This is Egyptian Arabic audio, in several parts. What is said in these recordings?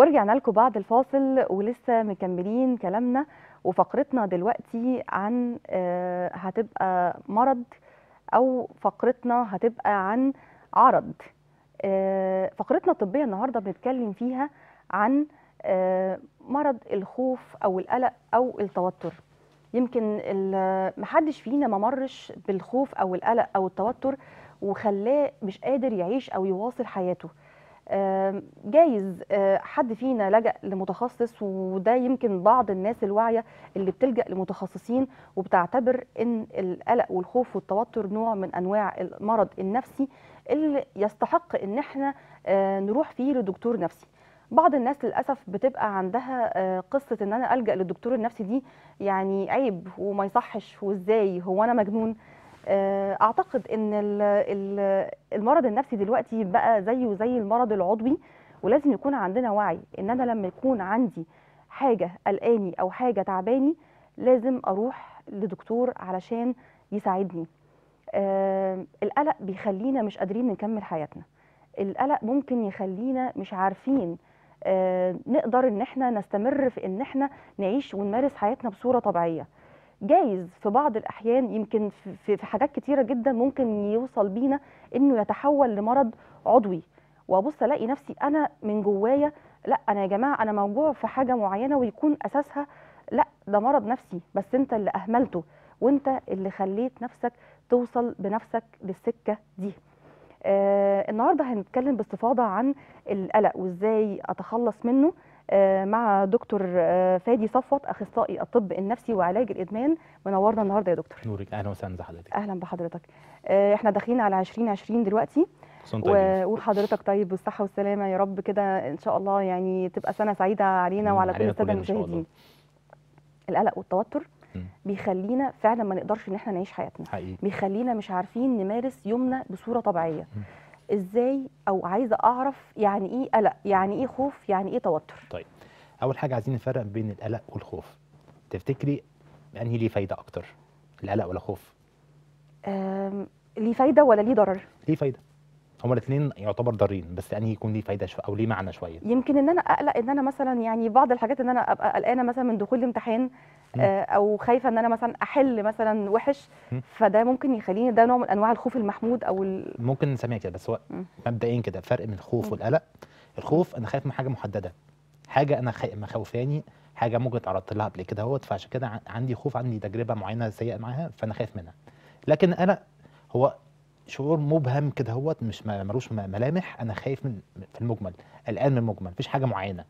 ورجعنا لكم بعد الفاصل ولسه مكملين كلامنا وفقرتنا دلوقتي عن آه، هتبقى مرض او فقرتنا هتبقى عن عرض آه، فقرتنا الطبيه النهارده بنتكلم فيها عن آه، مرض الخوف او القلق او التوتر يمكن ال- محدش فينا ما مرش بالخوف او القلق او التوتر وخلاه مش قادر يعيش او يواصل حياته آم، جايز آه، حد فينا لجأ لمتخصص وده يمكن بعض الناس الواعية اللي بتلجأ لمتخصصين وبتعتبر ان القلق والخوف والتوتر نوع من انواع المرض النفسي اللي يستحق ان احنا آه، نروح فيه لدكتور نفسي بعض الناس للاسف بتبقى عندها آه، قصه ان انا الجا للدكتور النفسي دي يعني عيب وما يصحش وازاي هو انا مجنون آه، اعتقد ان ال- ال- المرض النفسي دلوقتي بقى زيه زي المرض العضوي ولازم يكون عندنا وعي ان انا لما يكون عندي حاجه قلقاني او حاجه تعباني لازم اروح لدكتور علشان يساعدني آه، القلق بيخلينا مش قادرين نكمل حياتنا القلق ممكن يخلينا مش عارفين آه، نقدر ان احنا نستمر في ان احنا نعيش ونمارس حياتنا بصوره طبيعيه جايز في بعض الاحيان يمكن في- في في حاجات كتيره جدا ممكن يوصل بينا انه يتحول لمرض عضوي وابص الاقي نفسي انا من جوايا لا انا يا جماعه انا موجوع في حاجه معينه ويكون اساسها لا ده مرض نفسي بس انت اللي اهملته وانت اللي خليت نفسك توصل بنفسك للسكه دي آه النهارده هنتكلم باستفاضه عن القلق وازاي اتخلص منه آه مع دكتور آه فادي صفوت اخصائي الطب النفسي وعلاج الادمان منورنا النهارده يا دكتور نورك اهلا وسهلا بحضرتك اهلا بحضرتك آه احنا داخلين على 2020 دلوقتي كنت و- وحضرتك طيب بالصحه والسلامه يا رب كده ان شاء الله يعني تبقى سنه سعيده علينا مم، وعلى كل علينا الساده كلنا إن شاء الله. المشاهدين القلق والتوتر مم. بيخلينا فعلا ما نقدرش ان احنا نعيش حياتنا حقيقي بيخلينا مش عارفين نمارس يومنا بصوره طبيعيه مم. ازاي او عايزه اعرف يعني ايه قلق يعني ايه خوف يعني ايه توتر اول حاجه عايزين نفرق بين القلق والخوف تفتكري انهي ليه فايده اكتر القلق ولا خوف آم، ليه فايده ولا ليه ضرر ليه فايده هما الاثنين يعتبر ضارين بس انهي يكون ليه فايده شويه او ليه معنى شويه يمكن ان انا اقلق ان انا مثلا يعني بعض الحاجات ان انا ابقى قلقانه مثلا من دخول الامتحان مم. آه، او خايفه ان انا مثلا احل مثلا وحش مم. فده ممكن يخليني ده نوع من انواع الخوف المحمود او ال... ممكن نسميها كده بس هو مم. مبدئيا كده فرق بين الخوف مم. والقلق الخوف انا خايف من حاجه محدده حاجه انا خا- مخوفاني حاجه ممكن اتعرضت لها قبل كده اهوت فعشان كده ع- عندي خوف عندي تجربه معينه سيئه معاها فانا خايف منها لكن القلق هو شعور مبهم كده اهوت مش ما- ملوش م- ملامح انا خايف من في المجمل قلقان من المجمل مفيش حاجه معينه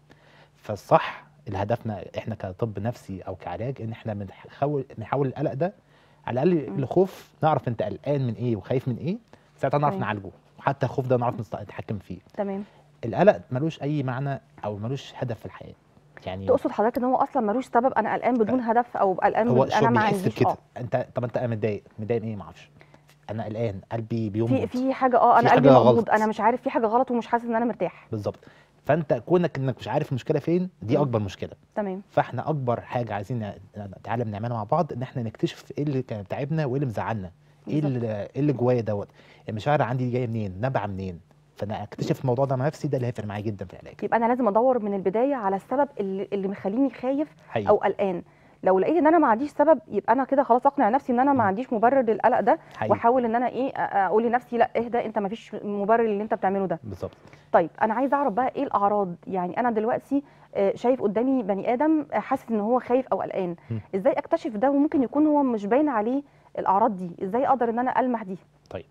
فالصح اللي هدفنا احنا كطب نفسي او كعلاج ان احنا بنحاول نحول القلق ده على الاقل مم. الخوف نعرف انت قلقان من ايه وخايف من ايه ساعتها نعرف تمام. نعالجه وحتى الخوف ده نعرف نست- نتحكم فيه تمام القلق ملوش اي معنى او ملوش هدف في الحياه يعني تقصد حضرتك ان هو اصلا ملوش سبب انا قلقان بدون هدف او قلقان هو بد... انا الشعور ما بيحس عنديش بكده اه انت طب انت متضايق متضايق من ايه ما اعرفش انا قلقان قلبي بينبض في في حاجه اه في انا حاجة قلبي مقبوض غلط. انا مش عارف في حاجه غلط ومش حاسس ان انا مرتاح بالظبط فانت كونك انك مش عارف المشكله فين دي مم. اكبر مشكله تمام فاحنا اكبر حاجه عايزين ن- نتعلم نعملها مع بعض ان احنا نكتشف ايه اللي كان تعبنا وايه اللي مزعلنا ايه بالظبط. اللي ايه اللي جوايا دوت المشاعر عندي دي جايه منين نابعه منين فانا اكتشف الموضوع ده مع نفسي ده اللي هيفرق معايا جدا في العلاج يبقى انا لازم ادور من البدايه على السبب اللي, اللي مخليني خايف حقيقي او قلقان لو لقيت ان انا ما عنديش سبب يبقى انا كده خلاص اقنع نفسي ان انا ما مم. عنديش مبرر للقلق ده حقيقي واحاول ان انا ايه أ- اقول لنفسي لا اهدى انت ما فيش مبرر اللي انت بتعمله ده بالظبط طيب انا عايزه اعرف بقى ايه الاعراض يعني انا دلوقتي آه، شايف قدامي بني ادم آه، حاسس ان هو خايف او قلقان مم. ازاي اكتشف ده وممكن يكون هو مش باين عليه الاعراض دي ازاي اقدر ان انا المح دي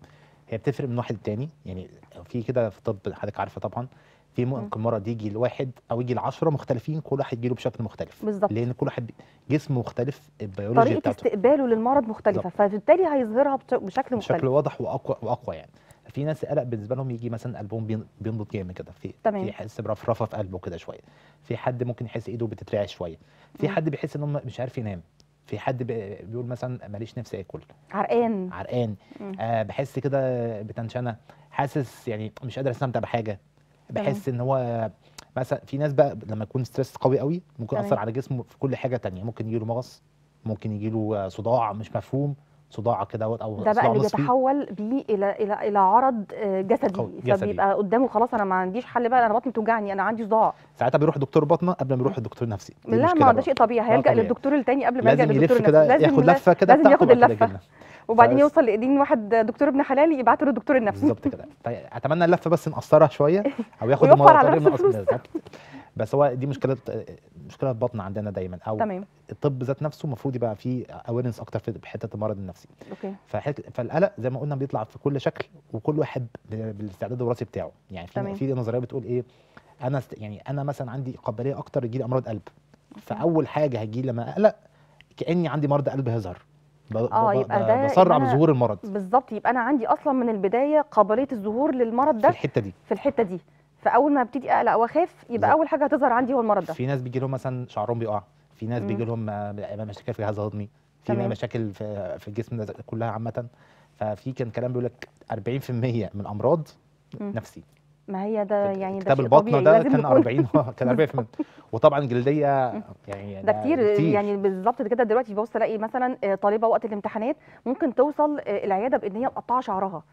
هي بتفرق من واحد للتاني يعني في كده في الطب حضرتك عارفه طبعا في ممكن مرض يجي لواحد او يجي لعشرة مختلفين كل واحد يجيله بشكل مختلف بالظبط لان كل واحد جسمه مختلف البيولوجيا طريقه بتاعته استقباله للمرض مختلفه فبالتالي هيظهرها بش- بشكل مختلف بشكل واضح واقوى واقوى يعني في ناس القلق بالنسبه لهم يجي مثلا قلبهم بين- بينبض جامد كده في تمام. في يحس برفرفه في قلبه كده شويه في حد ممكن يحس ايده بتترعش شويه في مم. حد بيحس ان هو مش عارف ينام في حد بي- بيقول مثلا ماليش نفسي اكل عرقان عرقان مم. آه بحس كده بتنشنه حاسس يعني مش قادر استمتع بحاجه بحس ان هو مثلا في ناس بقى لما يكون ستريس قوي قوي ممكن تمام. ياثر على جسمه في كل حاجه تانية ممكن يجيله مغص ممكن يجيله آه، صداع مش مفهوم صداع كده او ده بقى صداع اللي نصفي بيتحول بيه الى الى الى عرض آه، جسدي قوي، جسدي. فبيبقى قدامه خلاص انا ما عنديش حل بقى انا بطني بتوجعني انا عندي صداع ساعتها بيروح دكتور باطنه قبل ما يروح الدكتور نفسي دي لا مشكلة ما ده بقى. شيء طبيعي ده هيلجا طبيعي. للدكتور التاني قبل ما يلجا لازم للدكتور يلف النفسي كده لازم ياخد لا- لفه كده لازم بتاعته ياخد وبعد كده اللفه يجيلنا. وبعدين فبس- يوصل لايدين واحد دكتور ابن حلال يبعته للدكتور النفسي بالظبط كده اتمنى اللفه بس نقصرها شويه او ياخد ويوفر الموضوع على طريق نفسه من أصل- فلوس. بالظبط. بس هو دي مشكله مشكله بطن عندنا دايما او تمام الطب ذات نفسه المفروض يبقى فيه اويرنس اكتر في حته المرض النفسي اوكي فحك... فالقلق زي ما قلنا بيطلع في كل شكل وكل واحد ب- بالاستعداد الوراثي بتاعه يعني تمام. في في نظريه بتقول ايه انا است... يعني انا مثلا عندي قابليه اكتر يجي لي امراض قلب فاول حاجه هتجي لما اقلق كاني عندي مرض قلب هيظهر ب... آه، ب... يبقى ب- ده بسرع إن أنا- بظهور المرض بالظبط يبقى انا عندي اصلا من البدايه قابليه الظهور للمرض في ده الحته دي في الحته دي فاول ما ابتدي اقلق واخاف يبقى بالظبط. اول حاجه هتظهر عندي هو المرض ده في ناس بيجي لهم مثلا شعرهم بيقع في ناس مم. بيجي لهم آه، مشاكل في الجهاز الهضمي في تمام. مشاكل في في الجسم ده كلها عامه ففي كان كلام بيقول لك 40% من الامراض مم. نفسي ما هي ده يعني ده كتاب شيء البطنه طبيعي ده لازم كان نكون 40 آه، كان 40% وطبعا الجلديه يعني ده كتير, يعني بالظبط كده دلوقتي ببص الاقي مثلا آه، طالبه وقت الامتحانات ممكن توصل آه، العياده بان هي مقطعه شعرها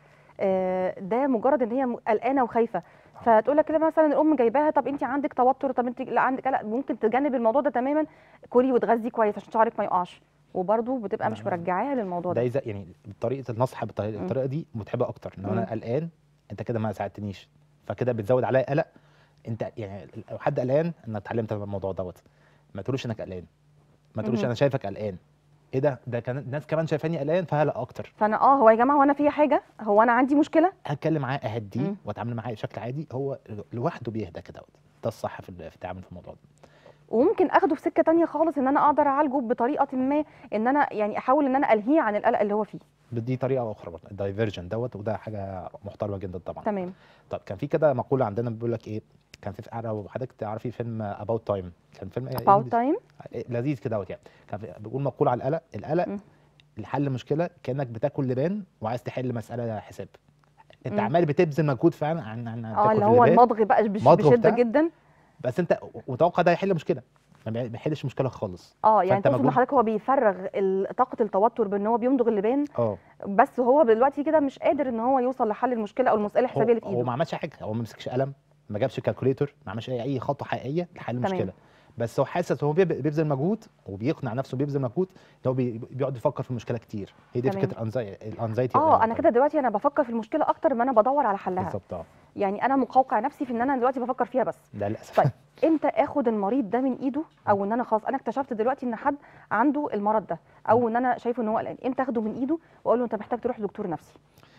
آه، ده مجرد ان هي م- قلقانه وخايفه فتقول لك كده مثلا الام جايباها طب انت عندك توتر طب انت لا عندك لا ممكن تجنب الموضوع ده تماما كلي وتغذي كويس عشان شعرك ما يقعش وبرده بتبقى مش نعم. مرجعاها للموضوع ده ده إذا يعني طريقه النصح بالطريقه مم. الطريقه دي متعبه اكتر ان انا مم. قلقان انت كده ما ساعدتنيش فكده بتزود عليا قلق انت يعني لو حد قلقان انا اتعلمت الموضوع دوت ما تقولوش انك قلقان ما تقولوش مهم. انا شايفك قلقان ايه ده ده كان الناس كمان شايفاني قلقان فهلق اكتر فانا اه هو يا جماعه وانا في حاجه هو انا عندي مشكله هتكلم معاه اهديه مم. واتعامل معاه بشكل عادي هو لوحده بيهدى كده ده الصح في ال- في التعامل في الموضوع ده وممكن اخده في سكه تانية خالص ان انا اقدر اعالجه بطريقه ما ان انا يعني احاول ان انا الهيه عن القلق اللي هو فيه دي طريقه اخرى برضه الدايفرجن دوت وده حاجه محترمه جدا طبعا تمام طب كان في كده مقوله عندنا بيقول لك ايه كان في لو حضرتك تعرفي فيلم اباوت تايم كان فيلم إيه about time إيه لذيذ كده دوت يعني كان في- بيقول مقوله على القلق القلق مم. الحل مشكله كانك بتاكل لبان وعايز تحل مساله حساب انت مم. عمال بتبذل مجهود فعلا عن عن عن اه تاكل اللي هو اللبان المضغ بقى بش- مضغ بشده وبتاع. جدا بس انت وتوقع ده يحل مشكله ما بي- بيحلش مشكله خالص اه يعني فأنت تقصد ان مجهود- حضرتك هو بيفرغ ال- طاقه التوتر بان هو بيمضغ اللبان اه بس هو دلوقتي كده مش قادر ان هو يوصل لحل المشكله او المساله هو, الحسابيه اللي في هو ايده ما عملش حاجه هو ما مسكش قلم ما جابش كالكوليتر ما عملش اي اي خطوه حقيقيه لحل تمام. المشكله بس هو حاسس هو بيب- بيبذل مجهود وبيقنع نفسه بيبذل مجهود ان هو بي- بيقعد يفكر في المشكله كتير هي دي تمام. فكره الأنزاي- الانزايتي اه انا كده دلوقتي انا بفكر في المشكله اكتر ما انا بدور على حلها بالظبط اه يعني انا مقوقع نفسي في ان انا دلوقتي بفكر فيها بس ده للاسف طيب امتى اخد المريض ده من ايده او ان انا خلاص انا اكتشفت دلوقتي ان حد عنده المرض ده او ان انا شايفه ان هو قلقان امتى اخده من ايده واقول له انت محتاج تروح لدكتور نفسي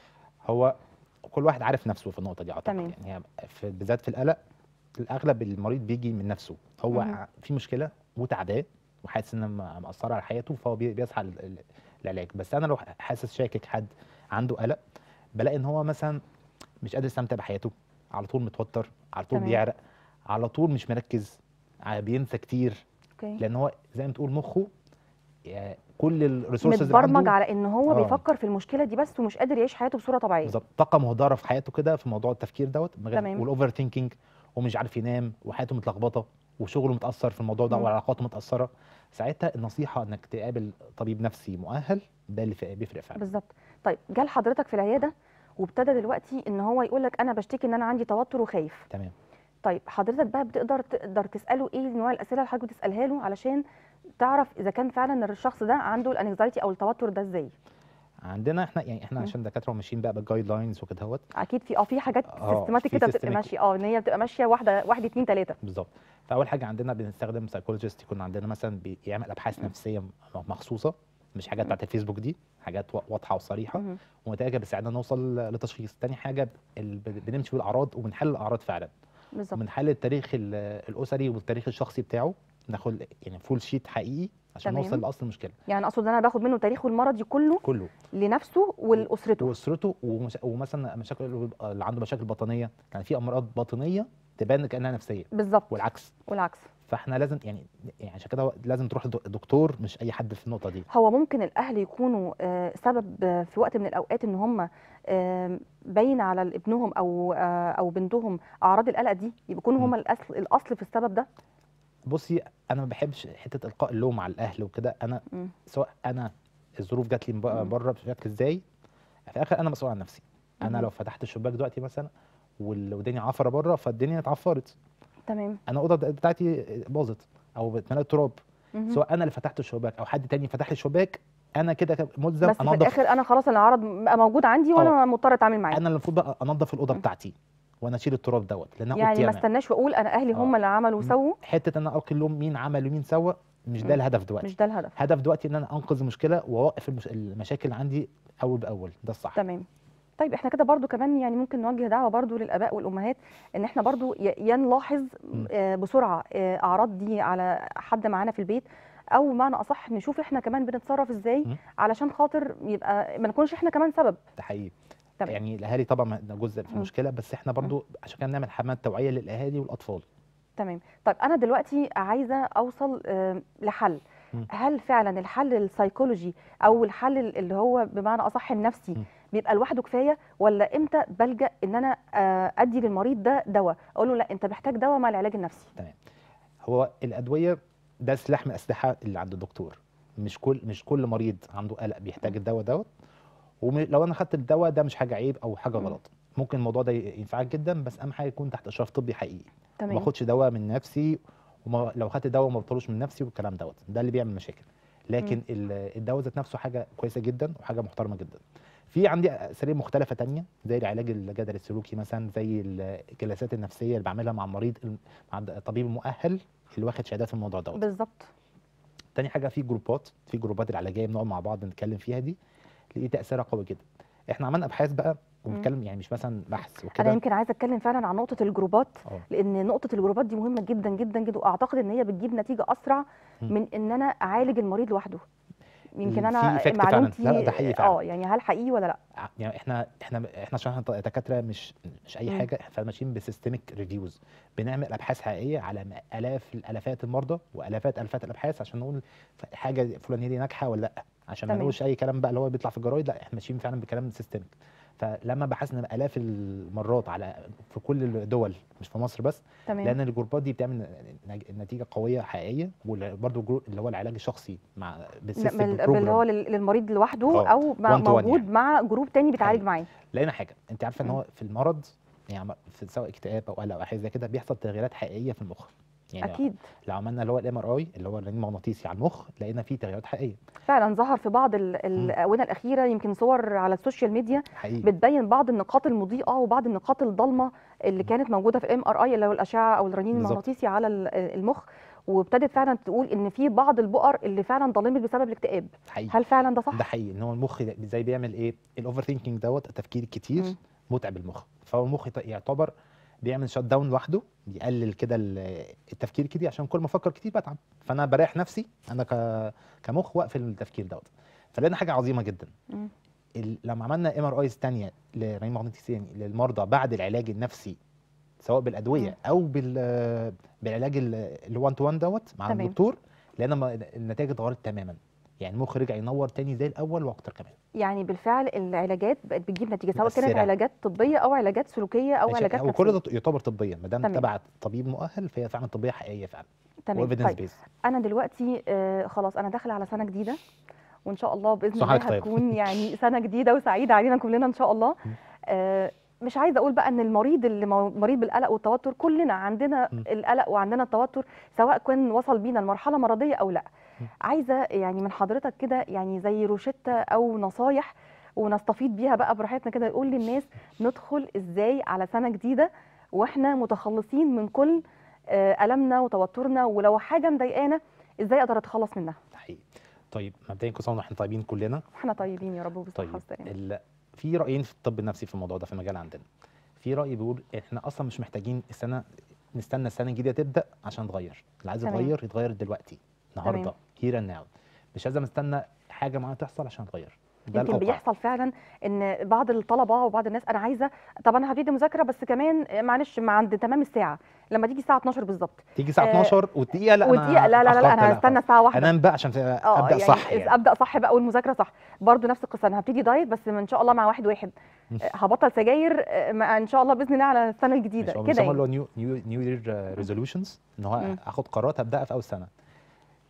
هو كل واحد عارف نفسه في النقطه دي اعتقد تمام. يعني هي في بالذات في القلق الاغلب المريض بيجي من نفسه هو مهم. ع- في مشكله وتعباه وحاسس انها م- مأثره على حياته فهو بي- بيسعى لل- للعلاج بس انا لو حاسس شاكك حد عنده قلق بلاقي ان هو مثلا مش قادر يستمتع بحياته على طول متوتر على طول تمام. بيعرق على طول مش مركز ع- بينسى كتير اوكي لان هو زي ما تقول مخه يعني كل الريسورسز اللي متبرمج عنده على ان هو آه. بيفكر في المشكله دي بس ومش قادر يعيش حياته بصوره طبيعيه بالظبط طاقه مهدره في حياته كده في موضوع التفكير دوت من غير- تمام. والاوفر ثينكينج ومش عارف ينام وحياته متلخبطه وشغله متاثر في الموضوع ده مم. وعلاقاته متاثره ساعتها النصيحه انك تقابل طبيب نفسي مؤهل ده اللي في- بيفرق فعلا بالظبط طيب جه لحضرتك في العياده وابتدى دلوقتي ان هو يقول لك انا بشتكي ان انا عندي توتر وخايف تمام طيب حضرتك بقى بتقدر تقدر تساله ايه نوع الاسئله اللي حضرتك بتسالها له علشان تعرف اذا كان فعلا الشخص ده عنده الانكزايتي او التوتر ده ازاي عندنا احنا يعني احنا مم. عشان دكاتره وماشيين بقى بالجايد لاينز وكده اهوت اكيد في اه في حاجات آه، سيستماتيك في كده بتبقى systematic. ماشيه اه ان هي بتبقى ماشيه واحده واحد اتنين تلاته بالظبط فاول حاجه عندنا بنستخدم سايكولوجيست يكون عندنا مثلا بيعمل ابحاث مم. نفسيه م- مخصوصه مش حاجات مم. بتاعت الفيسبوك دي حاجات وا- واضحه وصريحه مهم. ونتائجها بتساعدنا نوصل لتشخيص تاني حاجه ب- ال- بنمشي بالاعراض وبنحل الاعراض فعلا بالظبط وبنحلل التاريخ ال- الاسري والتاريخ الشخصي بتاعه ناخد يعني فول شيت حقيقي عشان تمام. نوصل لاصل المشكله يعني اقصد ان انا باخد منه تاريخه المرضي كله كله لنفسه ولاسرته واسرته ومش... ومثلا مشاكل اللي عنده مشاكل باطنيه يعني في امراض باطنيه تبان كانها نفسيه بالظبط والعكس والعكس فاحنا لازم يعني يعني عشان كده لازم تروح لدكتور مش اي حد في النقطه دي هو ممكن الاهل يكونوا آه، سبب آه، في وقت من الاوقات ان هم آه، باين على ابنهم او آه، او بنتهم اعراض القلق دي يكونوا هم مم. الاصل الاصل في السبب ده بصي انا ما بحبش حته القاء اللوم على الاهل وكده انا مم. سواء انا الظروف جات لي مم. بره بشكل ازاي في الاخر انا مسؤول عن نفسي انا مهم. لو فتحت الشباك دلوقتي مثلا وال- والدنيا عفره بره فالدنيا اتعفرت تمام انا الاوضه بتاعتي باظت او اتملت تراب مهم. سواء انا اللي فتحت الشباك او حد تاني فتح لي الشباك انا كده كده ملزم بس في انضف الاخر انا خلاص العرض بقى موجود عندي وانا مضطر اتعامل معاه انا اللي المفروض بقى انضف الاوضه مم. بتاعتي وانا اشيل التراب دوت لان يعني اوضتي ما انا استناش واقول انا اهلي هم آه. اللي عملوا مم. وسووا حته ان انا القي اللوم مين عمل ومين سوى مش مم. ده الهدف دلوقتي مش ده الهدف هدف دلوقتي ان انا انقذ المشكله واوقف المش... المشاكل اللي عندي اول باول ده الصح تمام طيب احنا كده برضو كمان يعني ممكن نوجه دعوه برضو للاباء والامهات ان احنا برضو ي- يا نلاحظ مم. آه، بسرعه آه، اعراض دي على حد معانا في البيت او بمعنى اصح نشوف احنا كمان بنتصرف ازاي مم. علشان خاطر يبقى ما نكونش احنا كمان سبب ده حقيقي تمام. يعني الاهالي طبعا ده جزء في مم. المشكله بس احنا برضو عشان كده بنعمل حملات توعيه للاهالي والاطفال تمام طيب انا دلوقتي عايزه اوصل آه، لحل مم. هل فعلا الحل السيكولوجي او الحل اللي هو بمعنى اصح النفسي مم. بيبقى لوحده كفايه ولا امتى بلجا ان انا آه، ادي للمريض ده دواء اقول له لا انت محتاج دواء مع العلاج النفسي هو الادويه ده سلاح من الاسلحه اللي عند الدكتور مش كل مش كل مريض عنده قلق بيحتاج مم. الدواء دوت ولو انا خدت الدواء ده مش حاجه عيب او حاجه مم. غلط ممكن الموضوع ده ينفعك جدا بس اهم حاجه يكون تحت اشراف طبي حقيقي وما تمام اخدش دواء من نفسي وما لو خدت دواء ما بطلوش من نفسي والكلام دوت ده اللي بيعمل مشاكل لكن مم. ال- الدواء ذات نفسه حاجه كويسه جدا وحاجه محترمه جدا في عندي اساليب مختلفه تانية زي العلاج الجدل السلوكي مثلا زي الجلسات النفسيه اللي بعملها مع المريض مع الطبيب المؤهل اللي واخد شهادات في الموضوع دوت بالظبط تاني حاجه في جروبات في جروبات العلاجيه بنقعد مع بعض نتكلم فيها دي لقي تاثيرها قوي جدا احنا عملنا ابحاث بقى وبنتكلم يعني مش مثلا بحث انا وكده يمكن عايزه اتكلم فعلا عن نقطه الجروبات اه لان نقطه الجروبات دي مهمه جدا جدا جدا واعتقد ان هي بتجيب نتيجه اسرع مم. من ان انا اعالج المريض لوحده يمكن في انا effect فعلاً. معلومتي لا، لا، ده حقيقي فعلاً. اه يعني هل حقيقي ولا لا ع- يعني احنا احنا احنا عشان احنا دكاتره مش مش اي مم. حاجه احنا ماشيين بسيستميك ريفيوز بنعمل ابحاث حقيقيه على م- الاف الالافات المرضى والافات الافات الابحاث عشان نقول ف- حاجه فلانيه دي ناجحه ولا لا عشان ما تمام. نقولش اي كلام بقى اللي هو بيطلع في الجرايد لا احنا ماشيين فعلا بكلام سيستميك فلما بحثنا الاف المرات على في كل الدول مش في مصر بس تمام لان الجروبات دي بتعمل نج- نتيجه قويه حقيقيه وبرده اللي هو العلاج الشخصي مع لا، بالسيستم بال- باللي هو لل- للمريض لوحده آه، او مع- one to one موجود يعني. مع جروب تاني بيتعالج حقيقي. معاه لقينا حاجه انت عارفه ان مم. هو في المرض يعني في سواء اكتئاب او قلق او حاجه زي كده بيحصل تغييرات حقيقيه في المخ يعني اكيد لو عملنا اللي هو الام ار اي اللي هو الرنين المغناطيسي على المخ لقينا فيه تغييرات حقيقيه فعلا ظهر في بعض ال- الاونه الاخيره يمكن صور على السوشيال ميديا حقيقي بتبين بعض النقاط المضيئه وبعض النقاط الضلمه اللي كانت موجوده في الام ار اي اللي هو الاشعه او الرنين بالظبط. المغناطيسي على ال- المخ وابتدت فعلا تقول ان في بعض البؤر اللي فعلا ضلمت بسبب الاكتئاب حقيقي هل فعلا ده صح ده حقيقي ان هو المخ ده- زي بيعمل ايه الاوفر ثينكينج دوت التفكير الكتير مم. متعب المخ فهو المخ يط- يعتبر بيعمل شات داون لوحده بيقلل كده ال- التفكير الكتير عشان كل ما افكر كتير بتعب فانا بريح نفسي انا ك... كمخ واقفل التفكير دوت فلقينا حاجه عظيمه جدا مم. ال- لما عملنا ام ار ايز ثانيه لرنين مغناطيسي للمرضى بعد العلاج النفسي سواء بالادويه مم. او بال بالعلاج ال1 تو 1 دوت مع تمام. الدكتور لقينا ما- النتائج اتغيرت تماما يعني المخ رجع ينور تاني زي الاول واكتر كمان يعني بالفعل العلاجات بقت بتجيب نتيجه سواء كانت مؤثرة. علاجات طبيه او علاجات سلوكيه او ماشي، علاجات هو كل نفسيه ده يعتبر طبيا ما دام تمام. تبع طبيب مؤهل فهي فعلا طبيه حقيقيه فعلا تمام وايفيدنس طيب بيز انا دلوقتي آه خلاص انا داخله على سنه جديده وان شاء الله باذن الله صحتك طيب. هتكون يعني سنه جديده وسعيده علينا كلنا ان شاء الله م. آه مش عايزه اقول بقى ان المريض اللي مو- مريض بالقلق والتوتر كلنا عندنا م. القلق وعندنا التوتر سواء كان وصل بينا لمرحله مرضيه او لا م. عايزه يعني من حضرتك كده يعني زي روشته او نصايح ونستفيد بيها بقى براحتنا كده نقول للناس ندخل ازاي على سنه جديده واحنا متخلصين من كل آه، ألمنا وتوترنا ولو حاجة مضايقانا ازاي اقدر اتخلص منها حقيقي طيب مبدئيا كل سنه واحنا طيبين كلنا احنا طيبين يا رب وبالصحة طيب والسلامة ال... في رايين في الطب النفسي في الموضوع ده في المجال عندنا في راي بيقول احنا اصلا مش محتاجين السنه نستنى السنه الجديده تبدا عشان نغير اللي عايز تمام. يتغير يتغير دلوقتي النهارده تمام. هير اند ناو مش لازم استنى حاجه معينه تحصل عشان اتغير ده يمكن الأوقع. بيحصل فعلا ان بعض الطلبه وبعض الناس انا عايزه طب انا هبتدي مذاكره بس كمان آه، معلش ما عند تمام الساعه لما تيجي الساعه 12 بالظبط تيجي الساعه آه، 12 ودقيقه لا ودقيقه لا لا لا, لا اتأخرت، انا هستنى خلاص. الساعه واحدة انام بقى عشان اه ابدا يعني صح يعني ابدا صح بقى والمذاكره صح برضو نفس القصه انا هبتدي دايت بس ان شاء الله مع واحد واحد مم. آه، هبطل سجاير آه، مع- ان شاء الله باذن الله على السنه الجديده ماشي، هو كده بيسموه اللي يعني هو نيو نيو نيو يير ريزولوشنز ان هو مم. اخد قرارات ابداها في اول سنه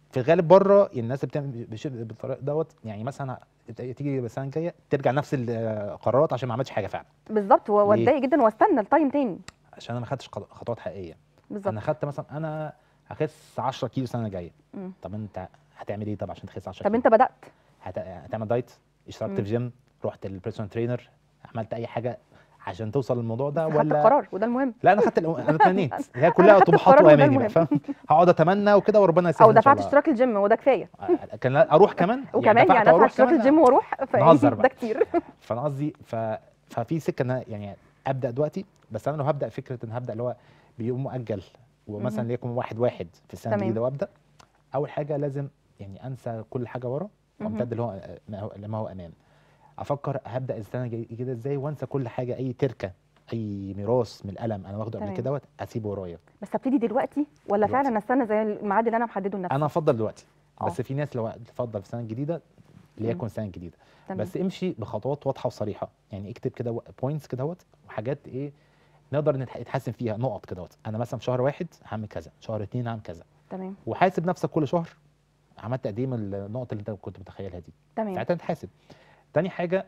في الغالب بره الناس اللي بتعمل بش- بالطريقه دوت يعني مثلا تيجي السنه الجايه ترجع نفس القرارات عشان ما عملتش حاجه فعلا بالظبط و- ليه؟ واتضايق جدا واستنى التايم تاني عشان انا ما خدتش خط- خطوات حقيقيه بالظبط انا خدت مثلا انا هخس 10 كيلو السنه الجايه مم. طب انت هتعمل ايه طب عشان تخس 10 طب كيلو انت بدات هت... هتعمل دايت اشتركت مم. في جيم رحت للبيرسونال ترينر عملت اي حاجه عشان توصل للموضوع ده بس خدت ولا القرار وده المهم لا انا خدت الأم- انا تمنيت هي أنا كلها خدت طموحات القرار وده واماني بقى المهم. فاهم هقعد اتمنى وكده وربنا يسهل او ان شاء دفعت الله اشتراك الجيم وده كفايه آه، كان لا- اروح كمان وكمان دفعت يعني دفعت وأروح اشتراك كمان؟ الجيم واروح نهزر فايه بقى. ده كتير فانا قصدي ف... ففي سكه ان أنا يعني ابدا دلوقتي بس انا لو هبدا فكره ان هبدا اللي هو بيوم مؤجل ومثلا مهم. ليكن واحد واحد في السنه تمام. الجديده وابدا اول حاجه لازم يعني انسى كل حاجه ورا مهم. وامتد اللي هو ما هو لما هو امام افكر هبدا السنه الجديده ازاي وانسى كل حاجه اي تركه اي ميراث من الالم انا واخده قبل تمام. كده دوت اسيبه ورايا بس ابتدي دلوقتي ولا دلوقتي. فعلا استنى زي الميعاد اللي انا محدده لنفسي انا افضل دلوقتي آه. بس في ناس لو تفضل في السنه الجديده ليكن السنه الجديده تمام. بس امشي بخطوات واضحه وصريحه يعني اكتب كده بوينتس كده اهوت وحاجات ايه نقدر نتح- نتحسن فيها نقط كده اهوت. انا مثلا في شهر واحد هعمل كذا شهر اتنين هعمل كذا تمام وحاسب نفسك كل شهر عملت قد ايه من النقط اللي انت كنت متخيلها دي تمام ساعتها تحاسب تاني حاجه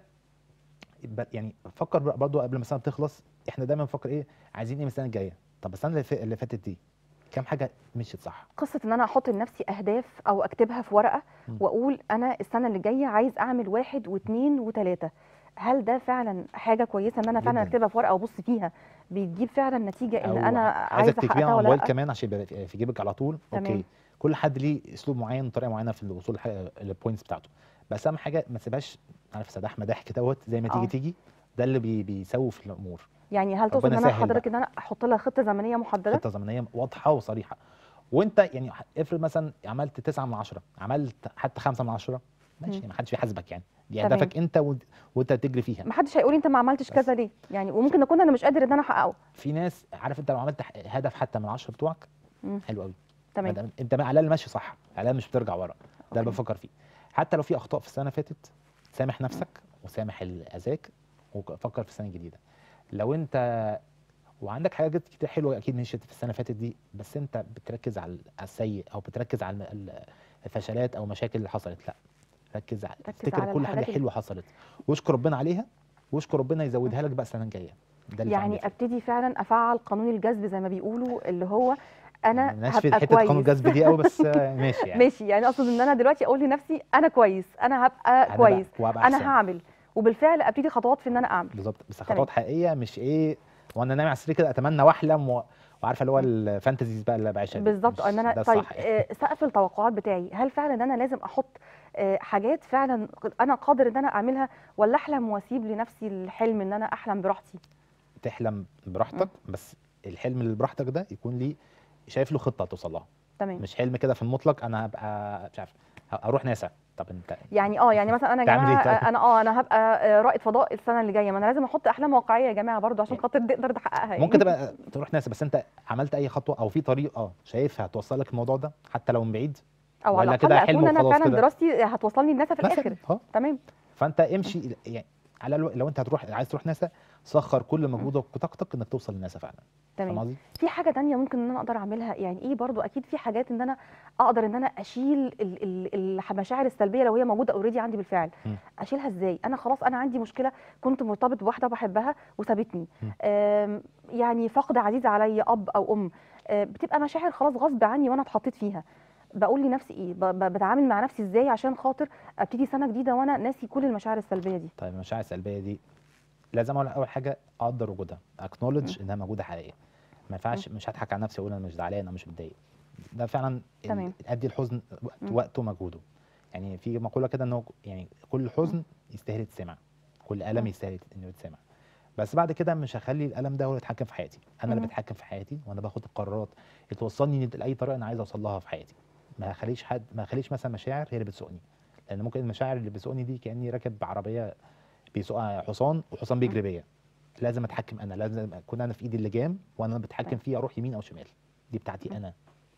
ب- يعني فكر بقى برضو قبل ما السنه تخلص احنا دايما بنفكر ايه عايزين ايه من السنه الجايه طب السنه اللي, ف- اللي فاتت دي كام حاجه مشيت صح قصه ان انا احط لنفسي اهداف او اكتبها في ورقه مم. واقول انا السنه اللي جايه عايز اعمل واحد واثنين وثلاثه هل ده فعلا حاجه كويسه ان انا فعلا جداً. اكتبها في ورقه وابص فيها بتجيب فعلا نتيجه ان او انا عايزك عايزه تكتبيها احققها على ولا الموبايل لا كمان عشان يبقى في في جيبك على طول تمام. اوكي كل حد ليه اسلوب معين طريقه معينه في الوصول للبوينتس بتاعته بس اهم حاجه ما تسيبهاش عارف سداح مداح كده اهوت زي ما تيجي آه. تيجي ده اللي بي بيسوف الامور يعني هل تقصد ان ربنا انا يسهل حضرتك بقى. ان انا احط لها خطه زمنيه محدده خطه زمنيه واضحه وصريحه وانت يعني افرض مثلا عملت 9 من 10 عملت حتى 5 من 10 ماشي مم. ما حدش بيحاسبك يعني دي تمام. هدفك انت وانت- وانت تجري فيها محدش هيقول انت ما عملتش بس. كذا ليه يعني وممكن اكون انا مش قادر ان انا احققه في ناس عارف انت لو عملت ح- هدف حتى من 10 بتوعك مم. حلو قوي تمام مادام انت على الاقل ماشي صح على الاقل مش بترجع ورا ده اللي أوكي. بفكر فيه حتى لو في اخطاء في السنه اللي فاتت سامح نفسك وسامح الاذاك وفكر في السنه الجديده لو انت وعندك حاجات كتير حلوه اكيد مشيت في السنه اللي فاتت دي بس انت بتركز على على السيء او بتركز على الم- ال- الفشلات او المشاكل اللي حصلت لا ركز على ركز افتكر على كل حاجه الحاجات اللي- حلوه حصلت واشكر ربنا عليها واشكر ربنا يزودها لك بقى السنه الجايه ده اللي يعني ابتدي فعلا افعل قانون الجذب زي ما بيقولوا اللي هو انا مالناش في هبقى حته قانون كويس الجذب دي قوي بس آه، ماشي يعني ماشي يعني اقصد ان انا دلوقتي اقول لنفسي انا كويس انا هبقى أنا كويس بقى- وهبقى انا أحسن. هعمل وبالفعل ابتدي خطوات في ان انا اعمل بالظبط بس تمام. خطوات حقيقيه مش ايه وانا نايم على السرير كده اتمنى واحلم و... وعارفه اللي هو مم. الفانتزيز بقى اللي بعيشها دي. بالظبط مش ان انا ده طيب الصح يعني. آه، سقف التوقعات بتاعي هل فعلا انا لازم احط آه، حاجات فعلا انا قادر ان انا اعملها ولا احلم واسيب لنفسي الحلم ان انا احلم براحتي تحلم براحتك بس الحلم اللي براحتك ده يكون ليه شايف له خطه توصل لها تمام مش حلم كده في المطلق انا هبقى مش عارف ه- اروح ناسا طب انت يعني اه يعني مثلا انا يا تعمل إيه جماعه طيب؟ انا اه انا هبقى آه، رائد فضاء السنه اللي جايه ما انا لازم احط احلام واقعيه يا جماعه برضو عشان يعني خاطر نقدر نحققها يعني. ممكن تبقى تروح ناسا بس انت عملت اي خطوه او في طريقه شايفها توصلك الموضوع ده حتى لو من بعيد او على ولا الاقل كده حلم اكون انا وخلاص فعلا كده؟ دراستي هتوصلني لناسا في مثلا الاخر اه تمام فانت امشي يعني على الو... لو انت هتروح عايز تروح ناسا سخر كل مجهودك وطاقتك انك توصل لناسا فعلا فاهم تمام قصدي؟ في حاجه تانية ممكن ان انا اقدر اعملها يعني ايه برضو اكيد في حاجات ان انا اقدر ان انا اشيل ال- ال- المشاعر السلبيه لو هي موجوده اوريدي عندي بالفعل مم. اشيلها ازاي انا خلاص انا عندي مشكله كنت مرتبط بواحده بحبها وسابتني مم. آم، يعني فقد عزيز عليا اب او ام آه، بتبقى مشاعر خلاص غصب عني وانا اتحطيت فيها بقول لنفسي ايه ب- ب- بتعامل مع نفسي ازاي عشان خاطر ابتدي سنه جديده وانا ناسي كل المشاعر السلبيه دي طيب المشاعر السلبيه دي لازم اول اول حاجه اقدر وجودها اكنولج انها موجوده حقيقيه ما ينفعش مش هضحك على نفسي واقول انا مش زعلان انا مش متضايق ده فعلا ال- تمام. ادي الحزن وقت مم. وقته ومجهوده يعني في مقوله كده انه يعني كل حزن يستاهل يتسمع كل الم مم. يستاهل انه يتسمع بس بعد كده مش هخلي الالم ده هو اللي يتحكم في حياتي انا اللي مم. بتحكم في حياتي وانا باخد القرارات اللي توصلني لاي طريقه انا عايز اوصل لها في حياتي ما اخليش حد ما اخليش مثلا مشاعر هي اللي بتسوقني لان ممكن المشاعر اللي بتسوقني دي كاني راكب عربيه بيسوقها حصان وحصان بيجري بيا لازم اتحكم انا لازم اكون انا في ايدي اللجام وانا بتحكم تمام. فيه اروح يمين او شمال دي بتاعتي انا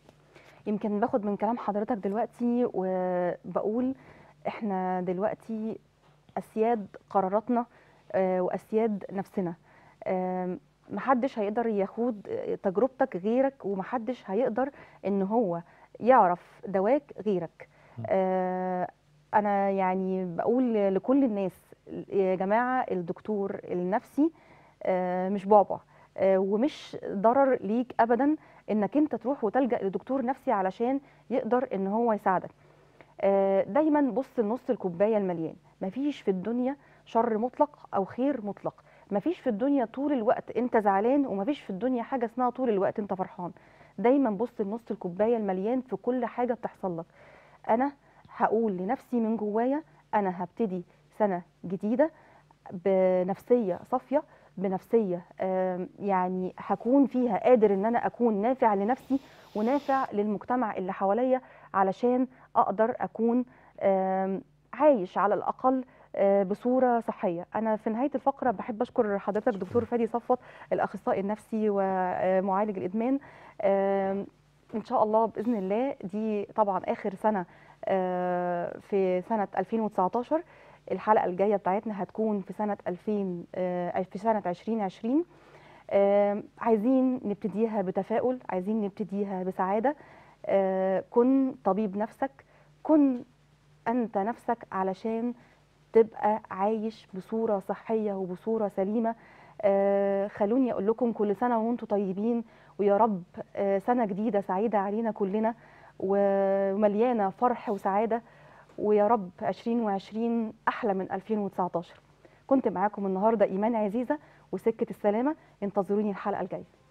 يمكن باخد من كلام حضرتك دلوقتي وبقول احنا دلوقتي اسياد قراراتنا آه، واسياد نفسنا آم، محدش هيقدر ياخد آه، تجربتك غيرك ومحدش هيقدر ان هو يعرف دواك غيرك م. آه، انا يعني بقول لكل الناس يا جماعه الدكتور النفسي آه، مش بعبع آه، ومش ضرر ليك ابدا انك انت تروح وتلجا لدكتور نفسي علشان يقدر ان هو يساعدك آه، دايما بص لنص الكوبايه المليان مفيش في الدنيا شر مطلق او خير مطلق مفيش في الدنيا طول الوقت انت زعلان ومفيش في الدنيا حاجه اسمها طول الوقت انت فرحان دايما بص لنص الكوبايه المليان في كل حاجه بتحصل لك انا هقول لنفسي من جوايا انا هبتدي سنه جديده بنفسيه صافيه بنفسيه آم، يعني هكون فيها قادر ان انا اكون نافع لنفسي ونافع للمجتمع اللي حواليا علشان اقدر اكون آم، عايش على الاقل آه، بصوره صحيه انا في نهايه الفقره بحب اشكر حضرتك دكتور فادي صفوت الاخصائي النفسي ومعالج الادمان آم، ان شاء الله باذن الله دي طبعا اخر سنه آه، في سنه 2019 الحلقه الجايه بتاعتنا هتكون في سنه 2000 آه، في سنه 2020 آم، عايزين نبتديها بتفاؤل عايزين نبتديها بسعاده آه، كن طبيب نفسك كن انت نفسك علشان تبقى عايش بصوره صحيه وبصوره سليمه آه، خلوني اقول لكم كل سنه وانتم طيبين ويا رب آه، سنه جديده سعيده علينا كلنا ومليانه فرح وسعاده ويا رب 2020 احلى من 2019 كنت معاكم النهارده ايمان عزيزه وسكه السلامه انتظروني الحلقه الجايه